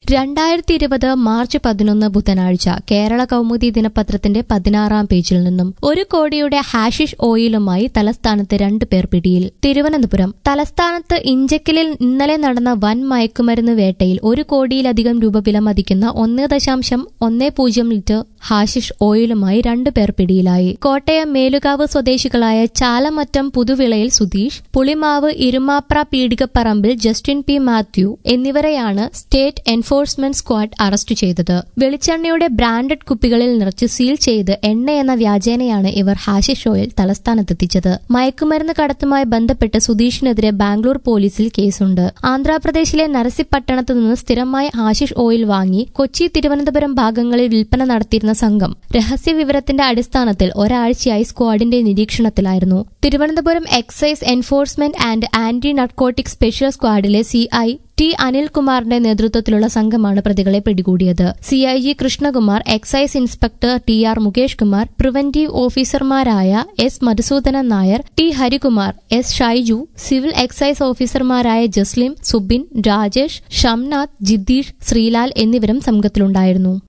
രണ്ടായിരത്തി ഇരുപത് മാർച്ച് പതിനൊന്ന് ബുധനാഴ്ച കേരള കൗമുദി ദിനപത്രത്തിന്റെ പതിനാറാം പേജിൽ നിന്നും ഒരു കോടിയുടെ ഹാഷിഷ് ഓയിലുമായി തലസ്ഥാനത്ത് രണ്ടു പേർ പിടിയിൽ തിരുവനന്തപുരം തലസ്ഥാനത്ത് ഇഞ്ചക്കലിൽ ഇന്നലെ നടന്ന വൻ മയക്കുമരുന്ന് വേട്ടയിൽ ഒരു കോടിയിലധികം രൂപ വിലമതിക്കുന്ന ഒന്ന് ദശാംശം ഒന്ന് പൂജ്യം ലിറ്റർ ഹാഷിഷ് ഓയിലുമായി രണ്ടു പേർ പിടിയിലായി കോട്ടയം മേലുകാവ് സ്വദേശികളായ ചാലമറ്റം പുതുവിളയിൽ സുധീഷ് പുളിമാവ് ഇരുമാപ്ര പീടികപ്പറമ്പിൽ ജസ്റ്റിൻ പി മാത്യു എന്നിവരെയാണ് സ്റ്റേറ്റ് എൻഫോഴ്സ്മെന്റ് സ്ക്വാഡ് അറസ്റ്റ് ചെയ്തത് വെളിച്ചെണ്ണയുടെ ബ്രാൻഡഡ് കുപ്പികളിൽ നിറച്ച് സീൽ ചെയ്ത് എണ്ണ എന്ന വ്യാജേനയാണ് ഇവർ ഹാഷിഷ് ഓയിൽ തലസ്ഥാനത്തെത്തിച്ചത് മയക്കുമരുന്ന് കടത്തുമായി ബന്ധപ്പെട്ട് സുധീഷിനെതിരെ ബാംഗ്ലൂർ പോലീസിൽ കേസുണ്ട് ആന്ധ്രാപ്രദേശിലെ നരസിപ്പട്ടണത്ത് നിന്ന് സ്ഥിരമായി ഹാഷിഷ് ഓയിൽ വാങ്ങി കൊച്ചി തിരുവനന്തപുരം ഭാഗങ്ങളിൽ വിൽപ്പന നടത്തിയിരുന്ന സംഘം രഹസ്യ വിവരത്തിന്റെ അടിസ്ഥാനത്തിൽ ഒരാഴ്ചയായി സ്ക്വാഡിന്റെ നിരീക്ഷണത്തിലായിരുന്നു Thiruvananthapuram excise enforcement and anti narcotic special സ്ക്വാഡിലെ സിഐ ടി അനിൽകുമാറിന്റെ നേതൃത്വത്തിലുള്ള സംഘമാണ് പ്രതികളെ പിടികൂടിയത് CI G Krishnakumar excise inspector T R Mukesh Kumar preventive ഓഫീസർമാരായ S Madhusoodanan Nair T Harikumar S Shaiju civil excise ഓഫീസർമാരായ ജസ്ലിം സുബിൻ രാജേഷ് ഷംനാഥ് ജിദ്ദീഷ് ശ്രീലാൽ എന്നിവരും സംഘത്തിലുണ്ടായിരുന്നു